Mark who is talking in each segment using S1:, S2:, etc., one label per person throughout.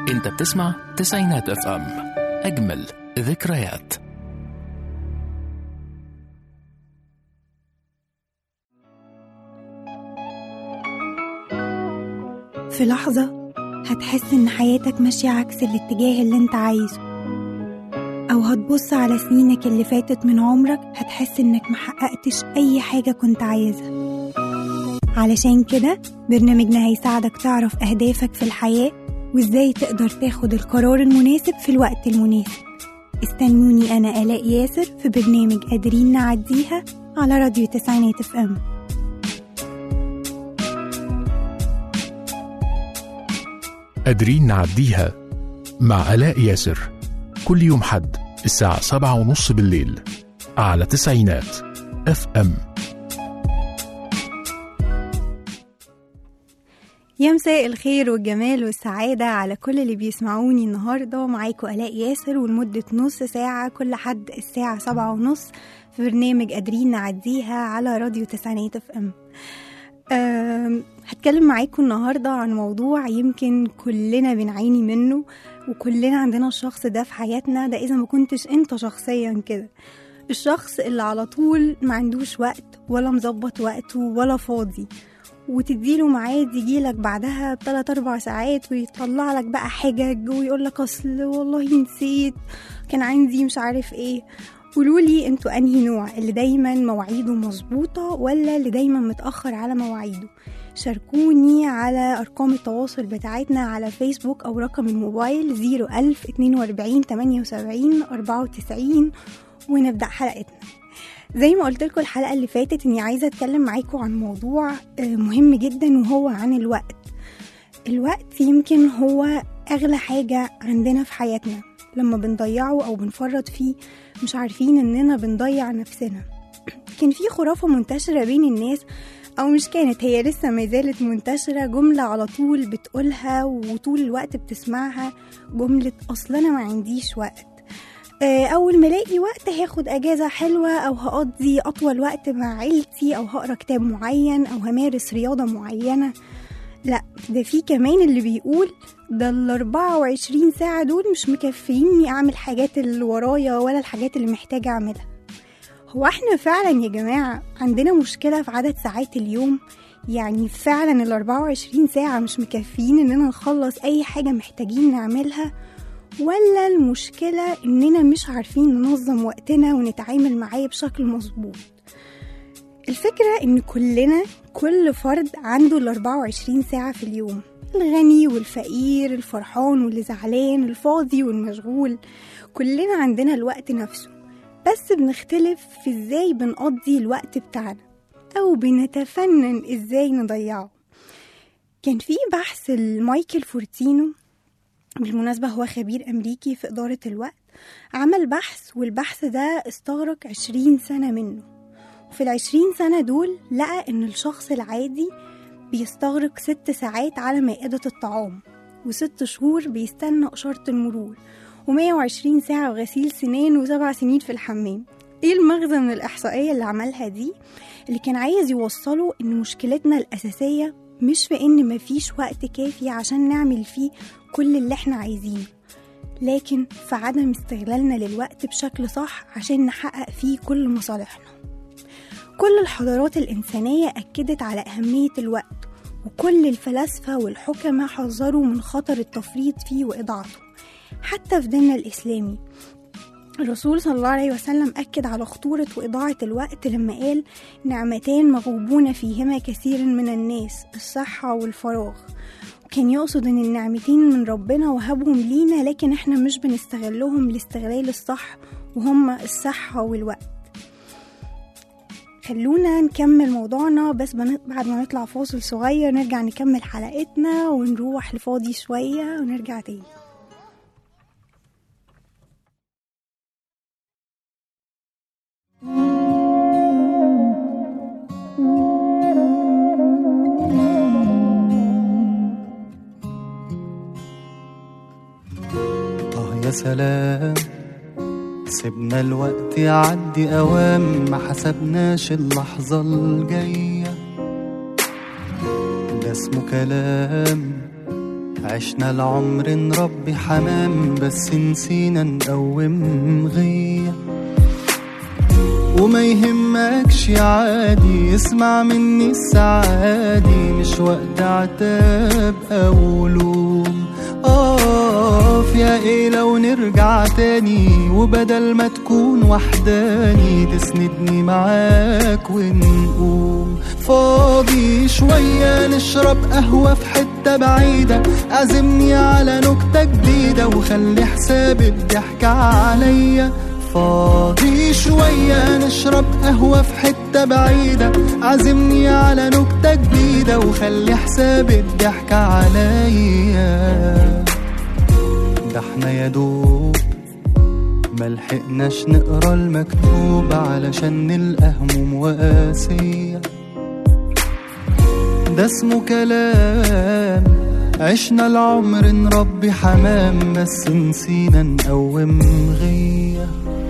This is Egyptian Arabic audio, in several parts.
S1: انت بتسمع تسعينات اف ام اجمل ذكريات
S2: في لحظة هتحس إن حياتك ماشية عكس الاتجاه اللي انت عايزه أو هتبص على سنينك اللي فاتت من عمرك هتحس إنك محققتش أي حاجة كنت عايزها علشان كده برنامجنا هيساعدك تعرف أهدافك في الحياة وإزاي تقدر تاخد القرار المناسب في الوقت المناسب استنوني أنا آلاء ياسر في برنامج قادرين نعديها على راديو تسعينات اف ام
S1: قادرين نعديها مع آلاء ياسر كل يوم حد الساعة سبعة ونص بالليل على تسعينات اف ام
S2: يا مساء الخير والجمال والسعادة على كل اللي بيسمعوني النهاردة معاكم آلاء ياسر ولمدة نص ساعة كل حد الساعة سبعة ونص في برنامج قادرين نعديها على راديو تسعينات اف ام أم، هتكلم معاكم النهاردة عن موضوع يمكن كلنا بنعاني منه وكلنا عندنا الشخص ده في حياتنا ده إذا ما كنتش أنت شخصيا كده الشخص اللي على طول ما عندوش وقت ولا مظبط وقته ولا فاضي وتديله ميعاد يجيلك بعدها بتلات أربع ساعات ويطلع لك بقى حجج ويقولك أصل والله نسيت كان عندي مش عارف ايه قولولي انتوا انهي نوع اللي دايما مواعيده مظبوطة ولا اللي دايما متأخر على مواعيده شاركوني على أرقام التواصل بتاعتنا على فيسبوك أو رقم الموبايل 01000 42 78 94 ونبدأ حلقتنا زي ما قلت لكم الحلقة اللي فاتت اني عايزة اتكلم معاكم عن موضوع آه، مهم جدا وهو عن الوقت الوقت يمكن هو اغلى حاجة عندنا في حياتنا لما بنضيعه او بنفرط فيه مش عارفين اننا بنضيع نفسنا كان في خرافة منتشرة بين الناس او مش كانت هي لسه ما زالت منتشرة جملة على طول بتقولها وطول الوقت بتسمعها جملة اصل انا ما عنديش وقت آه، اول ما الاقي وقت هاخد اجازه حلوه او هقضي اطول وقت مع عيلتي او هقرا كتاب معين او همارس رياضه معينه لا ده في كمان اللي بيقول ده ال 24 ساعه دول مش مكفيني اعمل حاجات اللي ورايا ولا الحاجات اللي محتاجه اعملها هو احنا فعلا يا جماعه عندنا مشكله في عدد ساعات اليوم يعني فعلا ال 24 ساعه مش مكفيين اننا نخلص اي حاجه محتاجين نعملها ولا المشكلة إننا مش عارفين ننظم وقتنا ونتعامل معاه بشكل مظبوط الفكرة إن كلنا كل فرد عنده ال 24 ساعة في اليوم الغني والفقير الفرحان واللي زعلان الفاضي والمشغول كلنا عندنا الوقت نفسه بس بنختلف في ازاي بنقضي الوقت بتاعنا أو بنتفنن ازاي نضيعه كان في بحث لمايكل فورتينو بالمناسبة هو خبير أمريكي في إدارة الوقت عمل بحث والبحث ده استغرق عشرين سنة منه وفي العشرين سنة دول لقى إن الشخص العادي بيستغرق ست ساعات على مائدة الطعام وست شهور بيستنى إشارة المرور ومية وعشرين ساعة غسيل سنان وسبع سنين في الحمام ايه المغزى من الإحصائية اللي عملها دي اللي كان عايز يوصله إن مشكلتنا الأساسية مش في إن مفيش وقت كافي عشان نعمل فيه كل اللي احنا عايزينه لكن في عدم استغلالنا للوقت بشكل صح عشان نحقق فيه كل مصالحنا كل الحضارات الإنسانية أكدت على أهمية الوقت وكل الفلاسفة والحكماء حذروا من خطر التفريط فيه وإضاعته حتى في ديننا الإسلامي الرسول صلى الله عليه وسلم أكد على خطورة وإضاعة الوقت لما قال نعمتان مغبون فيهما كثير من الناس الصحة والفراغ كان يقصد ان النعمتين من ربنا وهبهم لينا لكن احنا مش بنستغلهم الاستغلال الصح وهم الصحة والوقت خلونا نكمل موضوعنا بس بن- بعد ما نطلع فاصل صغير نرجع نكمل حلقتنا ونروح لفاضي شوية ونرجع تاني
S3: آه يا سلام سيبنا الوقت يعدي أوام ما حسبناش اللحظة الجاية ده اسمه كلام عشنا العمر نربي حمام بس نسينا نقوم غيه وما يهمكش عادي اسمع مني السعادي مش وقت عتاب او لوم اقف يا ايه لو نرجع تاني وبدل ما تكون وحداني تسندني معاك ونقوم فاضي شوية نشرب قهوة في حتة بعيدة عزمني على نكتة جديدة وخلي حساب الضحك عليا فاضي شوية نشرب قهوة في حتة بعيدة عزمني على نكتة جديدة وخلي حساب الضحك عليا ده احنا يا دوب ملحقناش نقرا المكتوب علشان نلقى هموم وقاسية ده اسمه كلام عشنا العمر نربي حمام بس نسينا نقوم غيه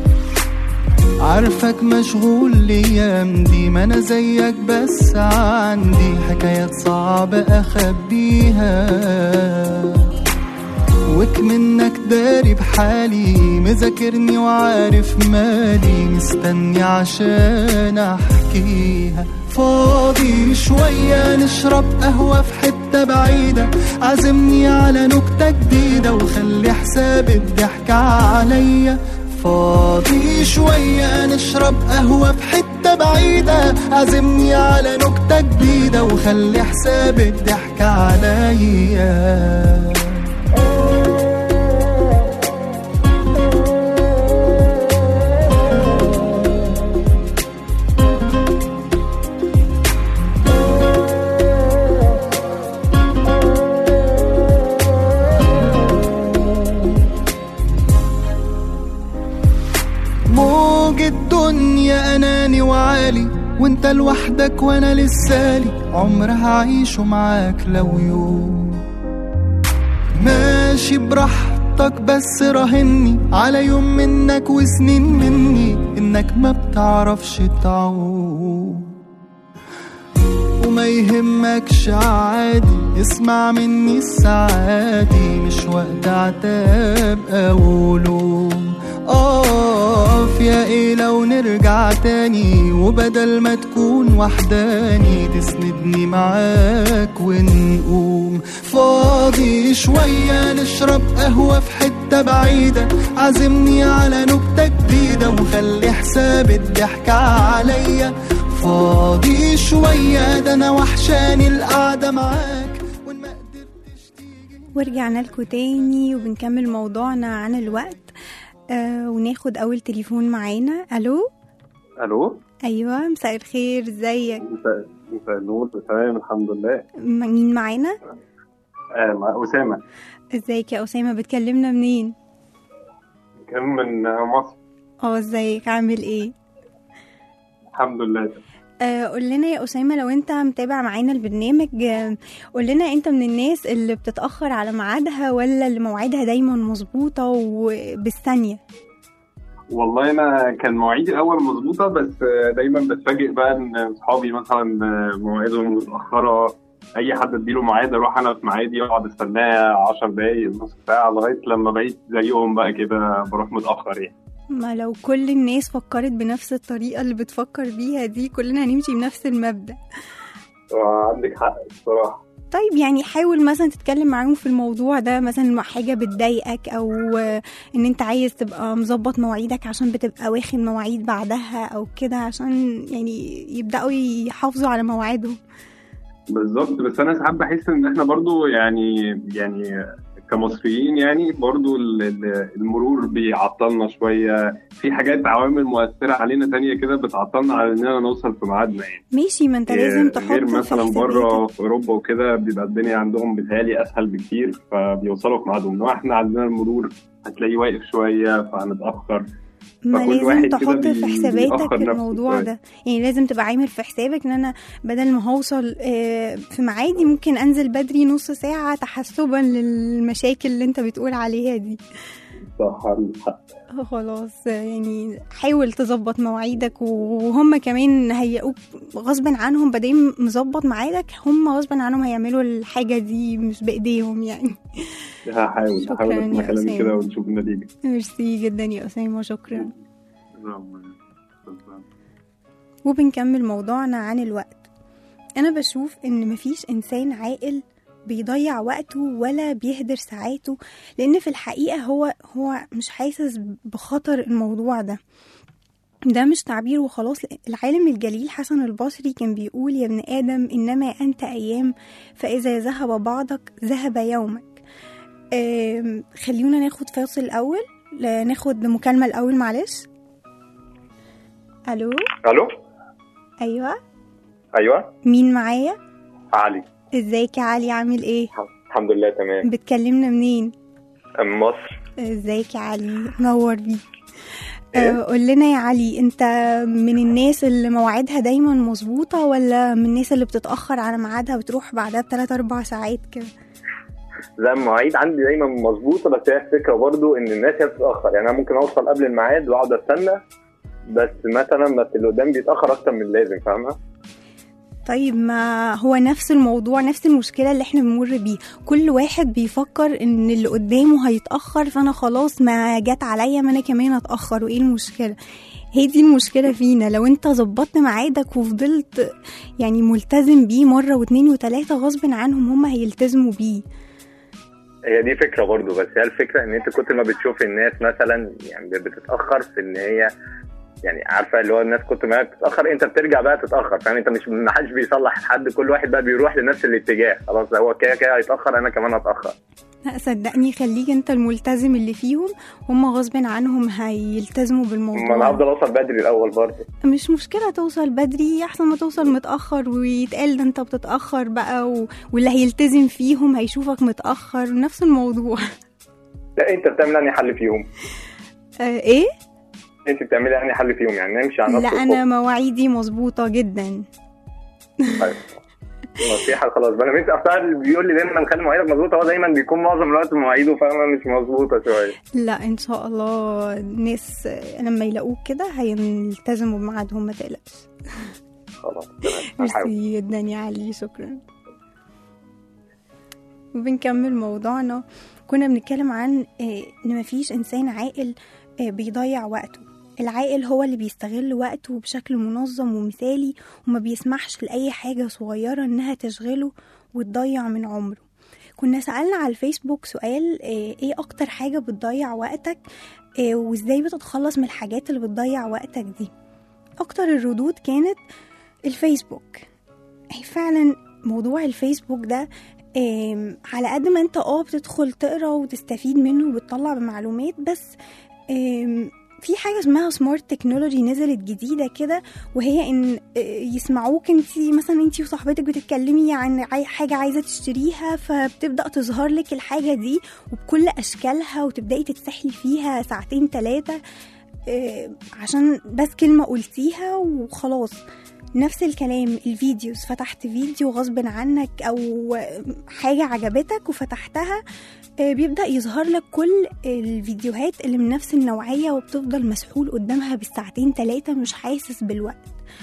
S3: عارفك مشغول الايام دي ما انا زيك بس عندي حكايات صعبة اخبيها وك منك داري بحالي مذاكرني وعارف مالي مستني عشان احكيها فاضي شوية نشرب قهوة في حتة بعيدة عزمني على نكتة جديدة وخلي حساب الضحك عليا فاضي شوية نشرب قهوة في حتة بعيدة عزمني على نكتة جديدة وخلي حساب الضحك عليا موج الدنيا اناني وعالي وانت لوحدك وانا لسالي عمر هعيشه معاك لو يوم ماشي براحتك بس راهني على يوم منك وسنين مني انك ما بتعرفش تعوم وما يهمكش عادي اسمع مني السعادي مش وقت عتاب او لوم اقف يا ايه لو نرجع تاني وبدل ما تكون وحداني تسندني معاك ونقوم فاضي شوية نشرب قهوة في حتة بعيدة عزمني على نكتة جديدة وخلي حساب الضحك عليا فاضي شوية ده انا وحشاني القعدة معاك وإن ما قدرتش تيجي
S2: ورجعنا لكم تاني وبنكمل موضوعنا عن الوقت آه وناخد أول تليفون معانا ألو
S4: الو
S2: أيوة مساء الخير ازيك
S4: مساء مساء النور تمام الحمد لله
S2: م- مين معانا
S4: آه مع اسامه
S2: ازيك يا أسامة بتكلمنا منين
S4: كان من مصر
S2: اه ازيك عامل ايه
S4: الحمد لله
S2: آه قول لنا يا أسامة لو انت متابع معانا البرنامج آه قول لنا انت من الناس اللي بتتأخر على ميعادها ولا اللي مواعيدها دايما مظبوطة وبالثانية
S4: والله انا كان مواعيدي الاول مظبوطه بس آه، دايما بتفاجئ بقى ان اصحابي مثلا آه، مواعيدهم متاخره اي حد اديله ميعاد اروح انا في ميعادي اقعد استناه 10 دقايق نص ساعه لغايه لما بقيت زيهم بقى كده بروح متاخر يعني
S2: ما لو كل الناس فكرت بنفس الطريقة اللي بتفكر بيها دي كلنا هنمشي بنفس المبدأ
S4: آه، عندك حق الصراحه
S2: طيب يعني حاول مثلا تتكلم معاهم في الموضوع ده مثلا مع حاجة بتضايقك أو آه، إن أنت عايز تبقى مظبط مواعيدك عشان بتبقى واخد مواعيد بعدها أو كده عشان يعني يبدأوا يحافظوا على مواعيدهم
S4: بالظبط بس انا ساعات بحس ان احنا برضو يعني يعني كمصريين يعني برضو ال- ال- المرور بيعطلنا شويه في حاجات عوامل مؤثره علينا تانية كده بتعطلنا على اننا نوصل في ميعادنا يعني
S2: ماشي ما أنت لازم تحط
S4: غير
S2: في
S4: مثلا
S2: حساباتك.
S4: بره في اوروبا وكده بيبقى الدنيا عندهم بتهيألي اسهل بكتير فبيوصلوا في ميعادهم انما احنا عندنا المرور هتلاقيه واقف شويه فهنتاخر
S2: ما
S4: فكل واحد
S2: لازم
S4: كده
S2: تحط في
S4: بي-
S2: حساباتك
S4: بيأخر نفسه
S2: الموضوع
S4: شوية.
S2: ده يعني لازم تبقى عامل في حسابك ان انا بدل ما هوصل آه، في ميعادي ممكن انزل بدري نص ساعة تحسبا للمشاكل اللي انت بتقول عليها دي
S4: صح عندك حق
S2: خلاص يعني حاول تظبط مواعيدك وهم كمان هيقوك غصب عنهم بدين مظبط ميعادك هم غصب عنهم هيعملوا الحاجة دي مش بإيديهم يعني
S4: هحاول
S2: شكراً
S4: هحاول
S2: يا
S4: اسمع كلامي
S2: أسامة.
S4: كده ونشوف النتيجة
S2: ميرسي جدا يا أسامة شكرا
S4: شكراً.
S2: وبنكمل موضوعنا عن الوقت أنا بشوف إن مفيش إنسان عاقل بيضيع وقته ولا بيهدر ساعاته لأن في الحقيقة هو هو مش حاسس بخطر الموضوع ده ده مش تعبير وخلاص العالم الجليل حسن البصري كان بيقول يا ابن آدم إنما أنت أيام فإذا ذهب بعضك ذهب يومك آم، خلينا ناخد فاصل الأول لا، ناخد مكالمة الأول معلش ألو
S5: الو
S2: أيوة
S5: ايوه
S2: مين معايا
S5: علي
S2: ازيك يا علي عامل ايه
S5: الحمد لله تمام
S2: بتكلمنا منين
S5: أم مصر
S2: ازيك يا علي نور بيك
S5: إيه؟
S2: آه، قول لنا يا علي انت من الناس اللي مواعيدها دايما مظبوطة ولا من الناس اللي بتتأخر على ميعادها بتروح بعدها بثلاث أربع ساعات كده
S5: لا المواعيد عندي دايما مظبوطه بس هي الفكره برضو ان الناس هي بتتاخر يعني انا ممكن اوصل قبل الميعاد واقعد استنى بس مثلا بس اللي قدام بيتاخر اكتر من اللازم فاهمه
S2: طيب ما هو نفس الموضوع نفس المشكلة اللي احنا بنمر بيه كل واحد بيفكر ان اللي قدامه هيتأخر فانا خلاص ما جت عليا ما انا كمان اتأخر وايه المشكلة هي دي المشكلة فينا لو انت ظبطت ميعادك وفضلت يعني ملتزم بيه مرة واتنين وتلاتة غصب عنهم هم هيلتزموا بيه
S5: هي دي فكره برضو بس هي الفكره ان انت كتر ما بتشوف الناس مثلا يعني بتتاخر في ان هي يعني عارفه اللي هو الناس كتر ما هي بتتاخر انت بترجع بقى تتاخر فاهم انت مش ما حدش بيصلح حد كل واحد بقى بيروح لنفس الاتجاه خلاص هو كده كده هيتاخر انا كمان هتاخر
S2: لا صدقني خليك انت الملتزم اللي فيهم هم غصب عنهم هيلتزموا
S5: ما انا
S2: بالموضوع
S5: هفضل اوصل بدري الاول برضه
S2: مش مشكلة توصل بدري أحسن ما توصل متأخر ويتقال ده أنت بتتأخر بقى و... واللي هيلتزم فيهم هيشوفك متأخر نفس الموضوع
S5: لا انت بتعمل انهي حل فيهم
S2: آه إيه؟
S5: انت بتعملي انهي حل فيهم يعني نمشي على نفس
S2: لا أنا مواعيدي مظبوطة جدا
S5: طيب. نصيحة خلاص بقى انا اصلا اللي بيقول لي دايما خلي مواعيدك مظبوطة هو دايما بيكون معظم الوقت مواعيده فاهمة مش مظبوطة شوية
S2: لا إن شاء الله الناس آه، لما يلاقوك كده هيلتزموا بميعادهم ما تقلقش
S5: خلاص تمام هحاول
S2: ميرسي جدا يا علي شكرا وبنكمل موضوعنا كنا بنتكلم عن آه، ان مفيش انسان عاقل آه، بيضيع وقته العاقل هو اللي بيستغل وقته بشكل منظم ومثالي وما بيسمحش لأي حاجة صغيرة إنها تشغله وتضيع من عمره كنا سألنا على الفيسبوك سؤال آه، ايه أكتر حاجة بتضيع وقتك آه، وازاي بتتخلص من الحاجات اللي بتضيع وقتك دي أكتر الردود كانت الفيسبوك هي فعلا موضوع الفيسبوك ده آم، على قد ما انت اه بتدخل تقرا وتستفيد منه وبتطلع بمعلومات بس آم، في حاجة اسمها سمارت تكنولوجي نزلت جديدة كده وهي ان آه، يسمعوك انت مثلا انت وصاحبتك بتتكلمي عن عاي- حاجة عايزة تشتريها فبتبدأ تظهر لك الحاجة دي وبكل اشكالها وتبدأي تتسحلي فيها ساعتين ثلاثة عشان بس كلمة قلتيها وخلاص نفس الكلام الفيديوز فتحت فيديو غصب عنك او حاجة عجبتك وفتحتها آه، بيبدأ يظهر لك كل الفيديوهات اللي من نفس النوعية وبتفضل مسحول قدامها بالساعتين تلاتة مش حاسس بالوقت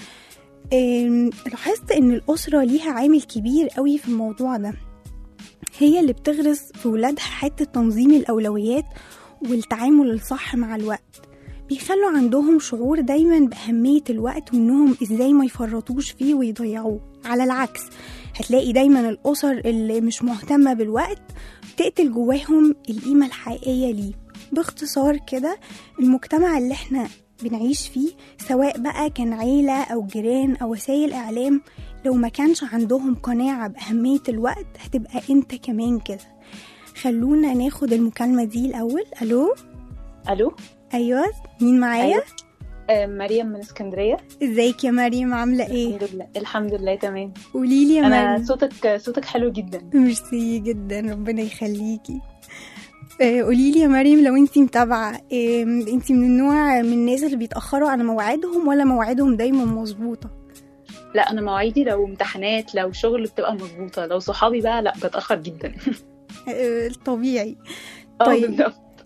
S2: آم، لاحظت ان الأسرة ليها عامل كبير قوي في الموضوع ده هي اللي بتغرس في ولادها حتة تنظيم الأولويات والتعامل الصح مع الوقت بيخلوا عندهم شعور دايما بأهمية الوقت وإنهم إزاي ما يفرطوش فيه ويضيعوه على العكس هتلاقي دايما الأسر اللي مش مهتمة بالوقت تقتل جواهم القيمة الحقيقية ليه باختصار كده المجتمع اللي احنا بنعيش فيه سواء بقى كان عيلة أو جيران أو وسائل إعلام لو ما كانش عندهم قناعة بأهمية الوقت هتبقى انت كمان كده خلونا ناخد المكالمة دي الأول ألو
S6: الو
S2: أيوة مين معايا؟
S6: أيوة. آه، مريم من اسكندريه
S2: ازيك يا مريم عاملة ايه؟
S6: الحمد لله الحمد لله تمام
S2: قوليلي يا
S6: انا
S2: مريم
S6: صوتك صوتك حلو جدا
S2: ميرسي جدا ربنا يخليكي آه، قوليلي يا مريم لو انتي متابعة آه، انتي من النوع من الناس اللي بيتأخروا على مواعيدهم ولا مواعيدهم دايما مظبوطة؟
S6: لا انا مواعيدي لو امتحانات لو شغل بتبقى مظبوطه لو صحابي بقى لا بتاخر جدا
S2: آه، الطبيعي
S6: اه
S2: طيب.
S6: بالظبط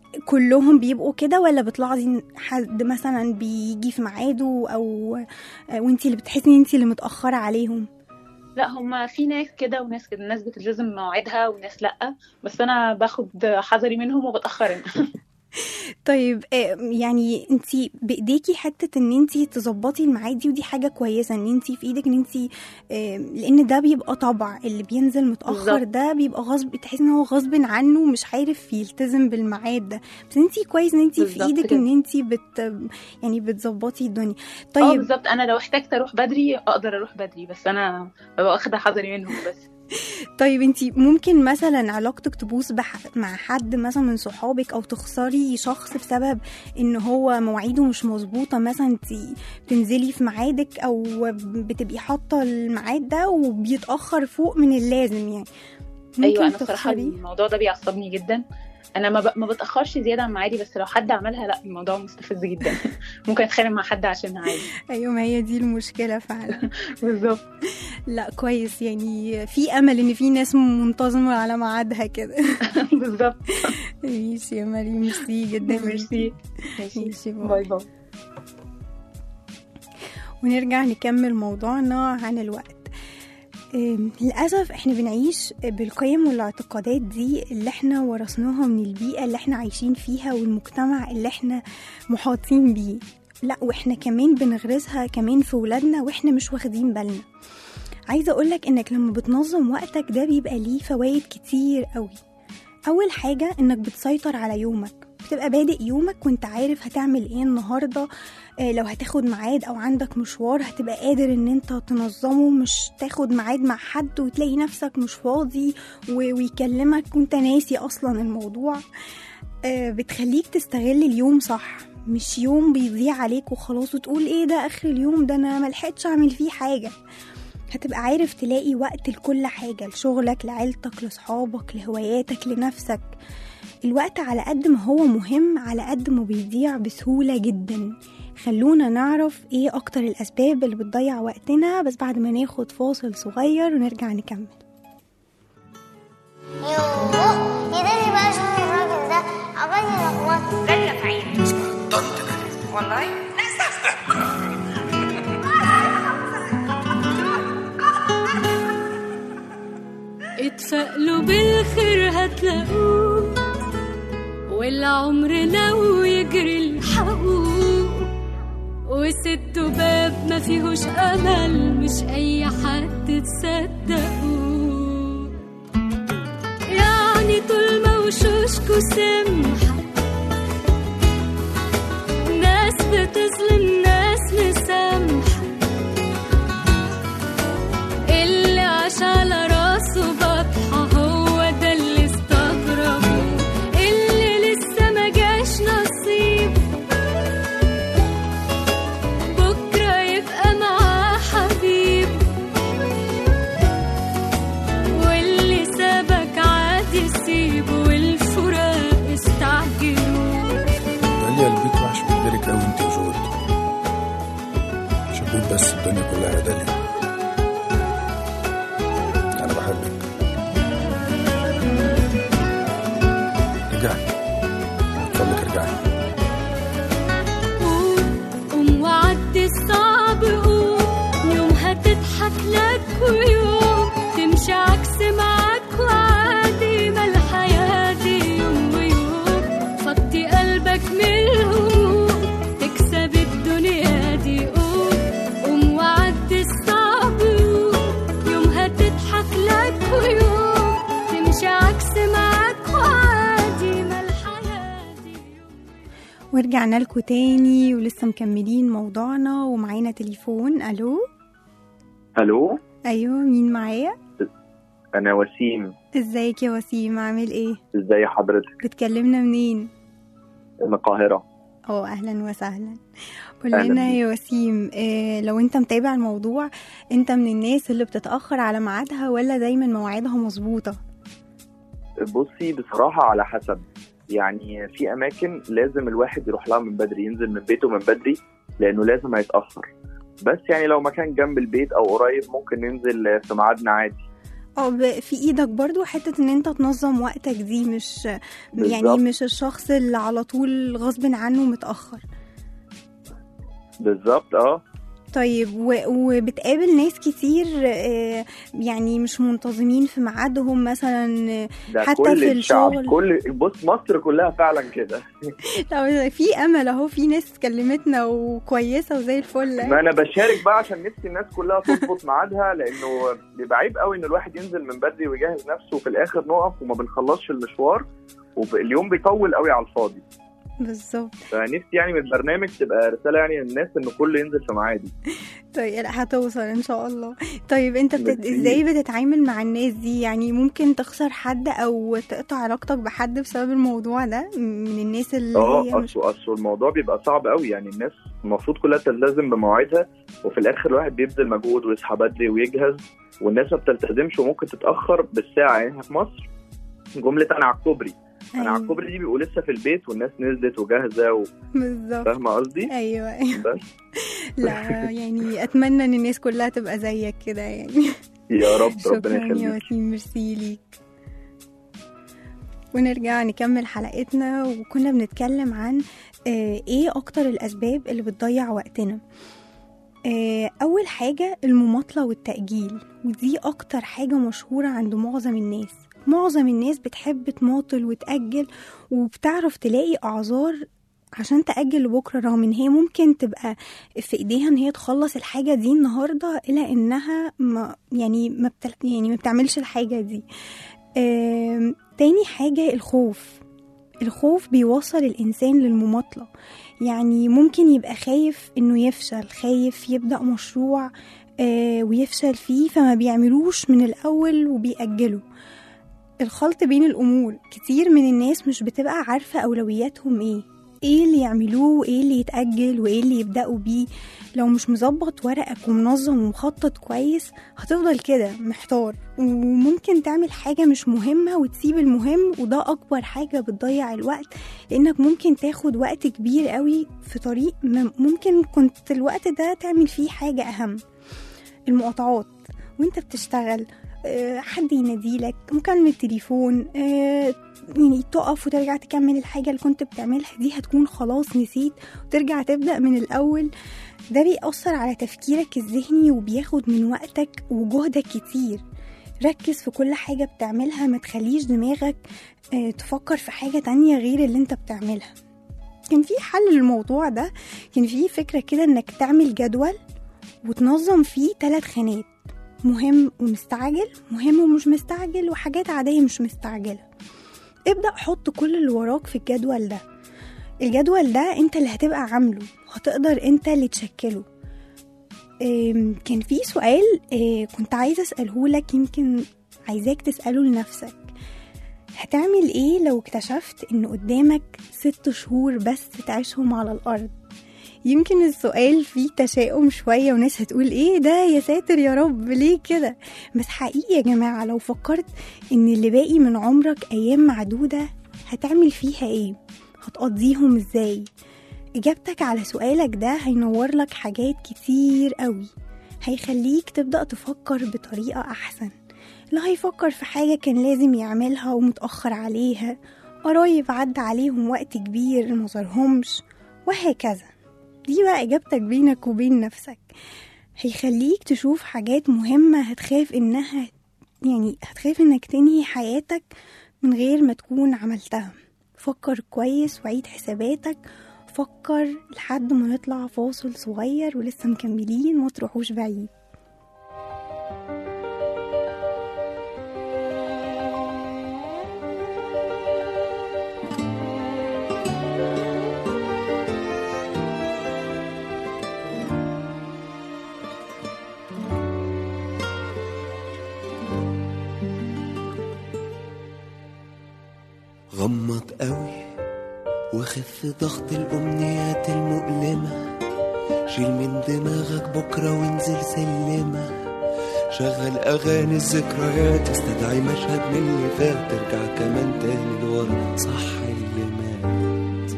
S2: كلهم بيبقوا كده ولا بتلاحظي إن حد مثلا بيجي في ميعاده او آه، وانتي اللي بتحسي ان انتي اللي متاخره عليهم
S6: لا هما في ناس كده وناس كده ناس بتلتزم مواعيدها وناس لأ بس أنا باخد حذري منهم وبتأخر أنا
S2: طيب آه، يعني انتي بايديكي حته ان انتي تظبطي الميعاد دي ودي حاجه كويسه ان انتي في ايدك ان انتي آه، لان ده بيبقى طبع اللي بينزل متاخر
S6: بالظبط.
S2: ده بيبقى غصب تحسي ان هو غصب عنه مش عارف يلتزم بالميعاد ده بس انتي كويس ان انتي في
S6: بالظبط
S2: ايدك
S6: كده.
S2: ان انتي بت يعني بتظبطي الدنيا
S6: اه
S2: طيب
S6: بالظبط أنا لو احتجت أروح بدري أقدر أروح بدري بس أنا ببقى واخدة حذري منهم بس
S2: طيب انتي ممكن مثلا علاقتك تبوظ بح... مع حد مثلا من صحابك او تخسري شخص بسبب ان هو مواعيده مش مظبوطه مثلا انتي تنزلي في ميعادك او بتبقي حاطه الميعاد ده وبيتاخر فوق من اللازم يعني ممكن
S6: ايوه انا بصراحه
S2: تخسري
S6: الموضوع ده بيعصبني جدا انا ما, ب... ما بتاخرش زياده عن ميعادي بس لو حد عملها لا الموضوع مستفز جدا ممكن اتخانق مع حد عشانها عادي
S2: ايوه ما هي دي المشكله فعلا
S6: بالظبط
S2: لا كويس يعني في امل ان في ناس منتظمه على ميعادها كده
S6: بالظبط
S2: ماشي يا مريم ميرسي جدا
S6: ميرسي ماشي
S2: ماشي باي.
S6: باي باي
S2: ونرجع نكمل موضوعنا عن الوقت أم، للأسف احنا بنعيش بالقيم والاعتقادات دي اللي احنا ورثناها من البيئة اللي احنا عايشين فيها والمجتمع اللي احنا محاطين بيه لا واحنا كمان بنغرسها كمان في ولادنا واحنا مش واخدين بالنا عايزة اقولك انك لما بتنظم وقتك ده بيبقى ليه فوائد كتير قوي اول حاجة انك بتسيطر على يومك بتبقى بادئ يومك وانت عارف هتعمل ايه النهارده آه، لو هتاخد ميعاد او عندك مشوار هتبقى قادر ان انت تنظمه مش تاخد ميعاد مع حد وتلاقي نفسك مش فاضي و- ويكلمك وانت ناسي اصلا الموضوع آه، بتخليك تستغل اليوم صح مش يوم بيضيع عليك وخلاص وتقول ايه ده اخر اليوم ده انا ملحقتش اعمل فيه حاجه هتبقى عارف تلاقي وقت لكل حاجة لشغلك لعيلتك لصحابك لهواياتك لنفسك الوقت على قد ما هو مهم على قد ما بيضيع بسهولة جدا خلونا نعرف ايه اكتر الاسباب اللي بتضيع وقتنا بس بعد ما ناخد فاصل صغير ونرجع نكمل
S7: يوه يا داري بقى شغل الراجل ده عمال يلخبط
S8: داليا سعيد والله
S9: اتفائلوا بالخير هتلاقوه والعمر لو يجري الحقوق وسدوا باب ما فيهوش امل مش اي حد تصدقوه يعني طول ما وشوشكوا سمحة ناس بتظلم ناس مسامحة اللي عاش على راسه بطحة هو ده اللي استغربه اللي لسه ما جاش نصيب بكرة يبقى معاه حبيب واللي سابك عادي سيبه والفراق استعجلوا
S10: داليا البيت وحش من غيرك قوي انت وجود شكوك بس الدنيا كلها يا داليا انا بحبك ارجعي اتفضلك ارجعي
S9: قوم قوم وعدي الصعب قوم يوم هتضحك لك ويوم تمشي عكس معاك وعادي ما الحياة دي يوم ويوم فضي قلبك من الهموم تكسب الدنيا دي قوم قوم وعدي الصعب قوم يوم هتضحك لك ويوم تمشي عكس معاك وعادي ما الحياة دي يوم
S2: ورجعنا لكم تاني ولسه مكملين موضوعنا ومعانا تليفون الو
S5: الو
S2: ايوه مين معايا
S5: انا وسيم
S2: ازيك يا وسيم عامل ايه
S5: ازاي حضرتك
S2: بتكلمنا منين
S5: من القاهره
S2: اه اهلا وسهلا قول
S5: أهلاً
S2: لنا
S5: بيك.
S2: يا وسيم إيه لو انت متابع الموضوع انت من الناس اللي بتتاخر على ميعادها ولا دايما مواعيدها مظبوطه
S11: بصي بصراحة على حسب يعني في أماكن لازم الواحد يروح لها من بدري ينزل من بيته من بدري لأنه لازم هيتأخر بس يعني لو مكان جنب البيت أو قريب ممكن ننزل في ميعادنا عادي
S2: اه ب- في ايدك برضو حتة ان انت تنظم وقتك دي مش يعني
S11: بالظبط.
S2: مش الشخص اللي على طول غصب عنه متأخر
S11: بالظبط اه
S2: طيب و... وبتقابل ناس كتير آه، يعني مش منتظمين في ميعادهم مثلا آه،
S11: ده
S2: حتى
S11: كل
S2: في
S11: الشعب
S2: الشغل
S11: كل بص مصر كلها فعلا كده
S2: طب في امل اهو في ناس كلمتنا وكويسه وزي الفل
S11: ما انا بشارك بقى عشان نفسي الناس كلها تظبط ميعادها لانه بيبقى عيب قوي ان الواحد ينزل من بدري ويجهز نفسه وفي الاخر نقف وما بنخلصش المشوار واليوم بيطول قوي على الفاضي
S2: بالظبط
S11: فنفسي يعني من البرنامج تبقى رساله يعني للناس ان كله ينزل في ميعادي
S2: طيب لا هتوصل ان شاء الله طيب انت بتت...
S11: ميرسي.
S2: ازاي بتتعامل مع الناس دي يعني ممكن تخسر حد او تقطع علاقتك بحد بسبب الموضوع ده من الناس اللي هي
S11: اه
S2: مش
S11: اصل اصل الموضوع بيبقى صعب قوي يعني الناس المفروض كلها تلتزم بمواعيدها وفي الاخر الواحد بيبذل مجهود ويصحى بدري ويجهز والناس ما بتلتزمش وممكن تتاخر بالساعه يعني احنا في مصر جمله انا على الكوبري انا على
S2: أيوة.
S11: الكوبري دي بيبقوا لسه في البيت والناس نزلت وجاهزه و...
S2: بالظبط
S11: فاهمه قصدي؟
S2: ايوه ايوه
S11: بس
S2: لا يعني اتمنى ان الناس كلها تبقى زيك كده يعني
S11: يا رب ربنا
S2: شكرا يا
S11: يخليك
S2: وسيم ميرسي ليك ونرجع نكمل حلقتنا وكنا بنتكلم عن آه، ايه اكتر الاسباب اللي بتضيع وقتنا آه، اول حاجة المماطلة والتأجيل ودي اكتر حاجة مشهورة عند معظم الناس معظم الناس بتحب تماطل وتأجل وبتعرف تلاقي اعذار عشان تأجل لبكرة رغم ان هي ممكن تبقى في ايديها ان هي تخلص الحاجة دي النهاردة الى انها ما يعني ما بتل يعني ما بتعملش الحاجة دي آم، تاني حاجة الخوف الخوف بيوصل الإنسان للمماطلة يعني ممكن يبقى خايف إنه يفشل خايف يبدأ مشروع آه، ويفشل فيه فما بيعملوش من الأول وبيأجلوا الخلط بين الأمور كتير من الناس مش بتبقى عارفة أولوياتهم إيه ايه اللي يعملوه وايه اللي يتأجل وايه اللي يبدأوا بيه لو مش مظبط ورقك ومنظم ومخطط كويس هتفضل كده محتار وممكن تعمل حاجة مش مهمة وتسيب المهم وده أكبر حاجة بتضيع الوقت لأنك ممكن تاخد وقت كبير قوي في طريق م- ممكن كنت الوقت ده تعمل فيه حاجة أهم المقاطعات وانت بتشتغل آه، حد يناديلك مكالمة تليفون آه، يعني تقف وترجع تكمل الحاجة اللي كنت بتعملها دي هتكون خلاص نسيت وترجع تبدأ من الأول ده بيأثر على تفكيرك الذهني وبياخد من وقتك وجهدك كتير ركز في كل حاجة بتعملها ما تخليش دماغك آه، تفكر في حاجة تانية غير اللي انت بتعملها كان في حل للموضوع ده كان في فكرة كده انك تعمل جدول وتنظم فيه ثلاث خانات مهم ومستعجل مهم ومش مستعجل وحاجات عادية مش مستعجلة ابدأ حط كل اللي وراك في الجدول ده الجدول ده انت اللي هتبقى عامله هتقدر انت اللي تشكله أم، كان في سؤال أه، كنت عايزة أسأله لك يمكن عايزاك تسأله لنفسك هتعمل ايه لو اكتشفت ان قدامك ست شهور بس تعيشهم على الأرض يمكن السؤال فيه تشاؤم شوية وناس هتقول ايه ده يا ساتر يا رب ليه كده بس حقيقي يا جماعة لو فكرت ان اللي باقي من عمرك ايام معدودة هتعمل فيها ايه هتقضيهم ازاي اجابتك على سؤالك ده هينور لك حاجات كتير قوي هيخليك تبدأ تفكر بطريقة احسن لا هيفكر في حاجة كان لازم يعملها ومتأخر عليها قرايب عدى عليهم وقت كبير مظهرهمش وهكذا دي بقى إجابتك بينك وبين نفسك هيخليك تشوف حاجات مهمة هتخاف إنها يعني هتخاف إنك تنهي حياتك من غير ما تكون عملتها فكر كويس وعيد حساباتك فكر لحد ما يطلع فاصل صغير ولسه مكملين ما تروحوش بعيد
S12: غمض قوي وخف ضغط الأمنيات المؤلمة شيل من دماغك بكرة وانزل سلمة شغل أغاني الذكريات استدعي مشهد من اللي فات ترجع كمان تاني لورا صح اللي مات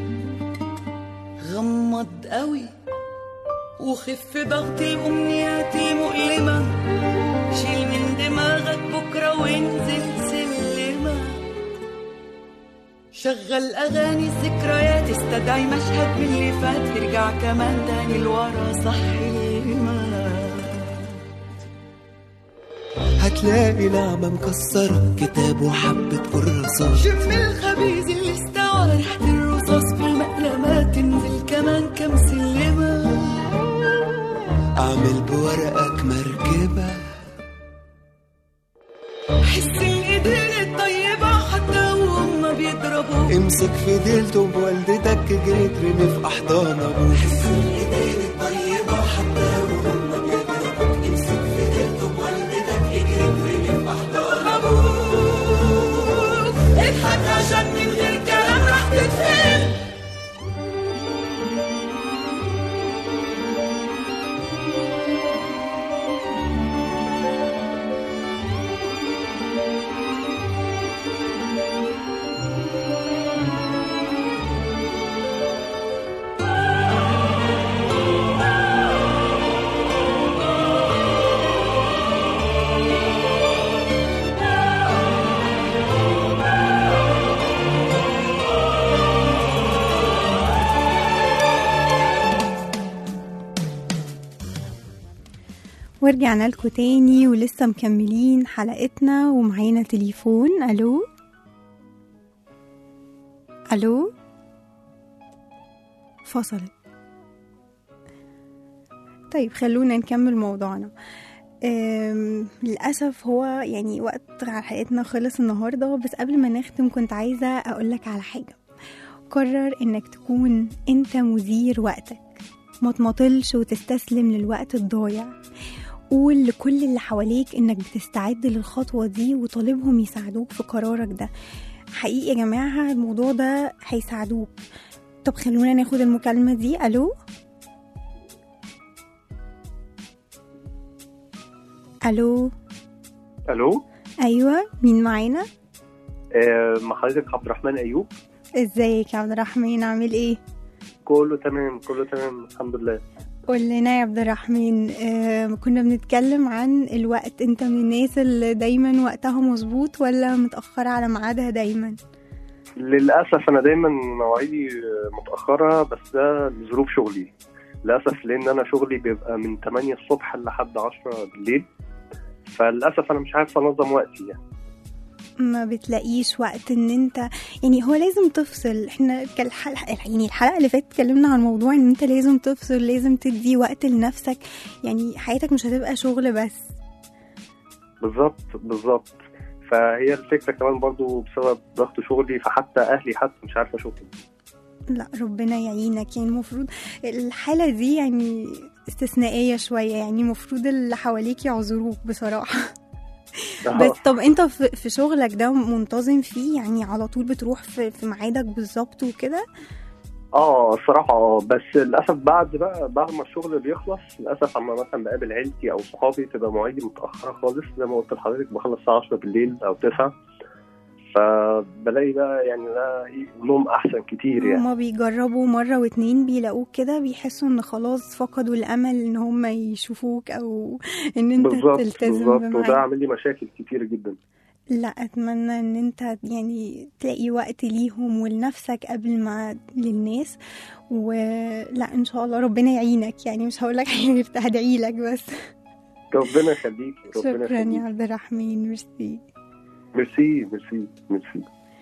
S13: غمض قوي وخف ضغط الأمنيات مؤلمة شيل من دماغك بكرة وانزل سلمة شغل أغاني الذكريات استدعي مشهد من اللي فات ارجع كمان تاني لورا صحي ما
S12: هتلاقي نعمة مكسرة كتاب وحبة كراسات
S13: شم الخبيز اللي استوى ريحة الرصاص في المقلمات تنزل كمان كام سلمة
S12: أعمل بورقك مركبة
S13: حس الإيدين الطيبة حتى وهم بيضربوا
S12: امسك في ديلته بوالدتك جري ترمي في أحضان أبوك حس الإيدين الطيبة حتى وهم بيضربوك امسك في ديلته بوالدتك جري ترمي في أحضان
S13: أبوك اضحك عشان من غير كلام راح تتفهم
S2: ورجعنا لكم تاني ولسه مكملين حلقتنا ومعانا تليفون الو الو فصلت طيب خلونا نكمل موضوعنا أم، للأسف هو يعني وقت حلقتنا خلص النهاردة بس قبل ما نختم كنت عايزة أقولك على حاجة قرر إنك تكون أنت مدير وقتك ما تمطلش وتستسلم للوقت الضايع قول لكل اللي حواليك انك بتستعد للخطوة دي وطالبهم يساعدوك في قرارك ده حقيقي يا جماعة الموضوع ده هيساعدوك طب خلونا ناخد المكالمة دي الو الو
S14: الو
S2: ايوه مين معانا
S14: آه، مع حضرتك عبد الرحمن ايوب
S2: ازيك يا عبد الرحمن عامل ايه
S14: كله تمام كله تمام الحمد لله
S2: قول لنا يا عبد الرحمن آه كنا بنتكلم عن الوقت انت من الناس اللي دايما وقتها مظبوط ولا متأخرة على ميعادها دايما
S14: للاسف انا دايما مواعيدي متاخره بس ده لظروف شغلي للاسف لان انا شغلي بيبقى من 8 الصبح لحد 10 بالليل فللاسف انا مش عارف انظم وقتي يعني
S2: ما بتلاقيش وقت ان انت يعني هو لازم تفصل احنا كالحلقة يعني الحلقة اللي فاتت اتكلمنا عن موضوع ان انت لازم تفصل لازم تدي وقت لنفسك يعني حياتك مش هتبقى شغل بس
S14: بالظبط بالظبط فهي الفكره كمان برضو بسبب ضغط شغلي فحتى اهلي حتى مش عارف اشوفهم
S2: لا ربنا يعينك يعني المفروض الحالة دي يعني استثنائية شوية يعني المفروض اللي حواليك يعذروك بصراحة بس طب انت في في شغلك ده منتظم فيه يعني على طول بتروح في في ميعادك بالظبط وكده
S14: اه الصراحة اه بس للأسف بعد بقى بعد ما الشغل بيخلص للأسف أما مثلا بقابل عيلتي أو صحابي تبقى مواعيدي متأخرة خالص زي ما قلت لحضرتك بخلص الساعة 10 بالليل أو 9 فبلاقي بقى يعني ده إيه نوم أحسن كتير يعني
S2: هما بيجربوا مرة واتنين بيلاقوك كده بيحسوا ان خلاص فقدوا الامل ان هما يشوفوك او ان انت
S14: بالظبط
S2: تلتزم
S14: بالظبط وده
S2: بميعاد
S14: عامل لي مشاكل كتير جدا
S2: لا اتمنى ان انت يعني تلاقي وقت ليهم ولنفسك قبل ما للناس ولا ان شاء الله ربنا يعينك يعني مش هقول لك حاجه غير هدعي لك بس
S14: ربنا يخليكي ربنا
S2: شكرا يا
S14: يخليكي
S2: عبد الرحمن ميرسي
S14: ميرسي ميرسي ميرسي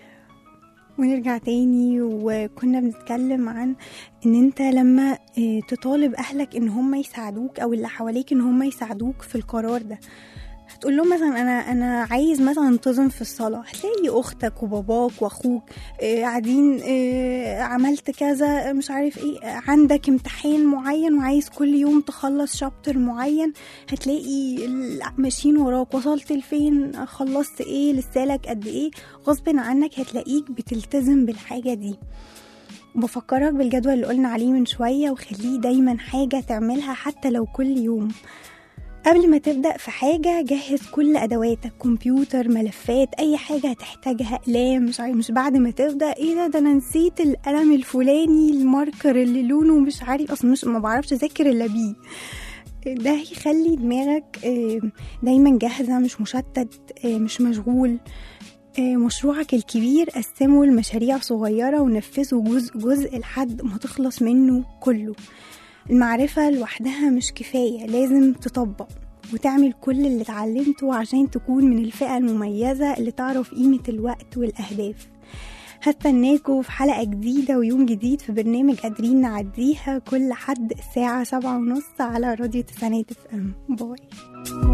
S2: ونرجع تاني وكنا بنتكلم عن ان انت لما اه، تطالب اهلك ان هم يساعدوك او اللي حواليك ان هم يساعدوك في القرار ده هتقول لهم مثلا انا انا عايز مثلا انتظم في الصلاه هتلاقي اختك وباباك واخوك اه، قاعدين اه، عملت كذا مش عارف ايه اه، عندك امتحان معين وعايز كل يوم تخلص شابتر معين هتلاقي ال- ماشيين وراك وصلت لفين خلصت ايه لسالك قد ايه غصب عنك هتلاقيك بتلتزم بالحاجه دي بفكرك بالجدول اللي قلنا عليه من شوية وخليه دايما حاجة تعملها حتى لو كل يوم قبل ما تبدأ في حاجة جهز كل أدواتك كمبيوتر ملفات أي حاجة هتحتاجها أقلام مش عارف مش بعد ما تبدأ إيه ده ده أنا نسيت القلم الفلاني الماركر اللي لونه مش عارف أصلا مش ما بعرفش أذاكر إلا بيه ده هيخلي دماغك آه، دايما جاهزة مش مشتت آه، مش مشغول آه، مشروعك الكبير قسمه لمشاريع صغيرة ونفذه جزء جزء لحد ما تخلص منه كله المعرفة لوحدها مش كفاية لازم تطبق وتعمل كل اللي اتعلمته عشان تكون من الفئة المميزة اللي تعرف قيمة الوقت والأهداف هستناكوا في حلقة جديدة ويوم جديد في برنامج قادرين نعديها كل حد الساعة سبعة ونص على راديو تسعينات اف ام باي